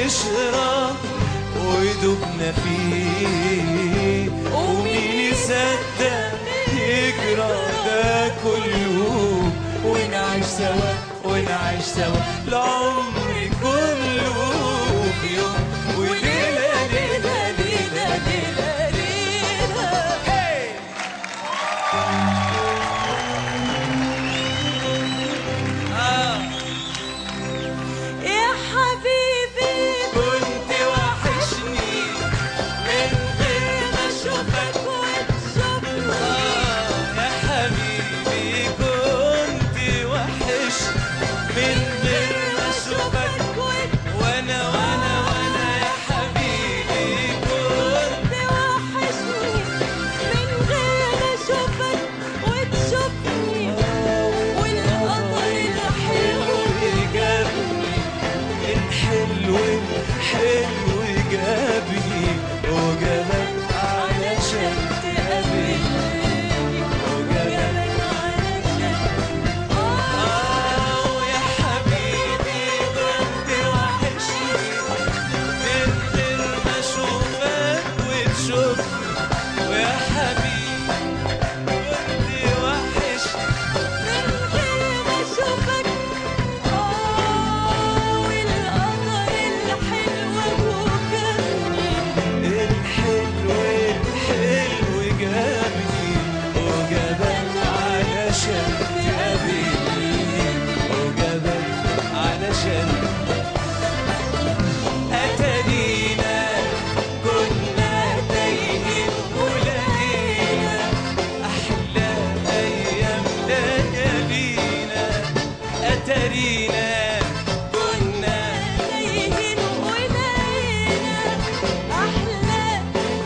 نشرب ويدوبنا فيه ومين يصدق يجرى ده كله ونعيش سوا ونعيش سوا العمر كله في يوم وليلة ليلة ليلة ليلة ليلة هي يا حبيبي كنت وحشني من غير ما اشوفك وتشوفني آه يا حبيبي كنت وحش من غير ما اشوفك وانا وانا وانا يا حبيبي كنت وحشني من غير اشوفك وتشوفني والقمر الحلو جابني الحلو الحلو جابني وجابك علشان تقابلني وجابك علشان آه يا حبيبي كنت وحشني من غير ما اشوفك وتشوفني ويا حبيبي كنت وحشني من غير ما اشوفك اه والقمر الحلو وجابني الحلو الحلو جابني وجابك علشان تقابلني وجابك علشان أتارينا كنا تايهين ولقينا أحلى أيام ليالينا أتارينا كنا تايهين ولقينا احلى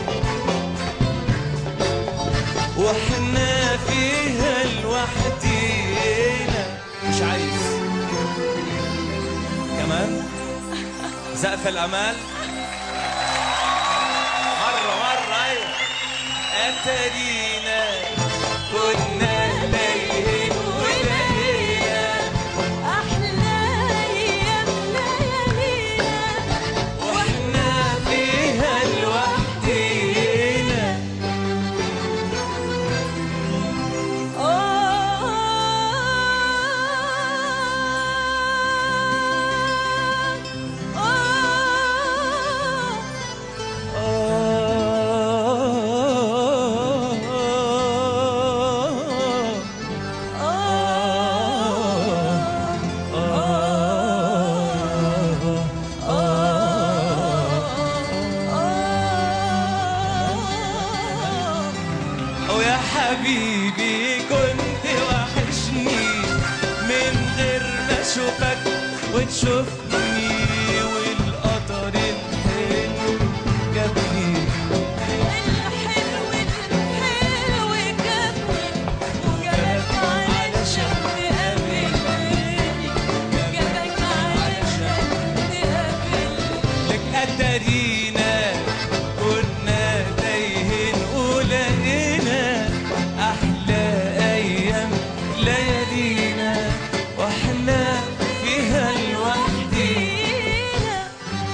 واحنا فيها لوحدينا مش عايز كمان سقف الامال مره مره ايوه اترينا كنا تايهين ولقينا احلى ايام ليالينا واحنا فيها لوحدينا ويا حبيبي كنت وحشني من غير ما اشوفك وتشوفني والقطر الحلو جابني الحلو الحلو جابني وجابك علشان تقابلني جابك علشان تقابلني لك اتارينا كنا تايهين ولقينا احلى ايام ليالينا واحنا فيها لوحدينا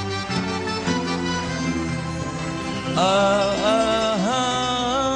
آه آه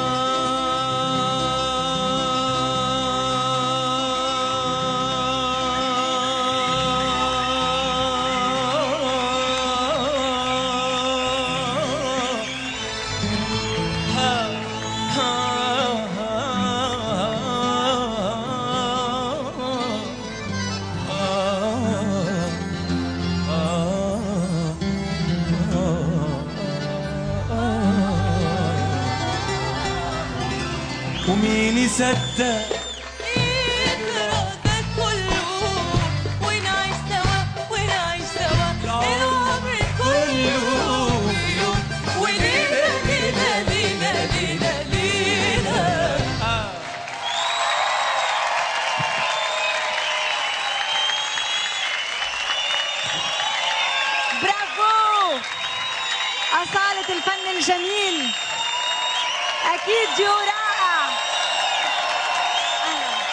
ومين يصدق يجرى ده كله ونعيش سوا ونعيش سوا العمر كله في يوم وليلة ليلة ليلة ليلة ليلة برافو أصالة الفن الجميل أكيد جو رائع أهلاً.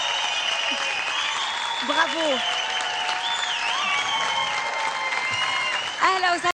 برافو اهلا وسهلا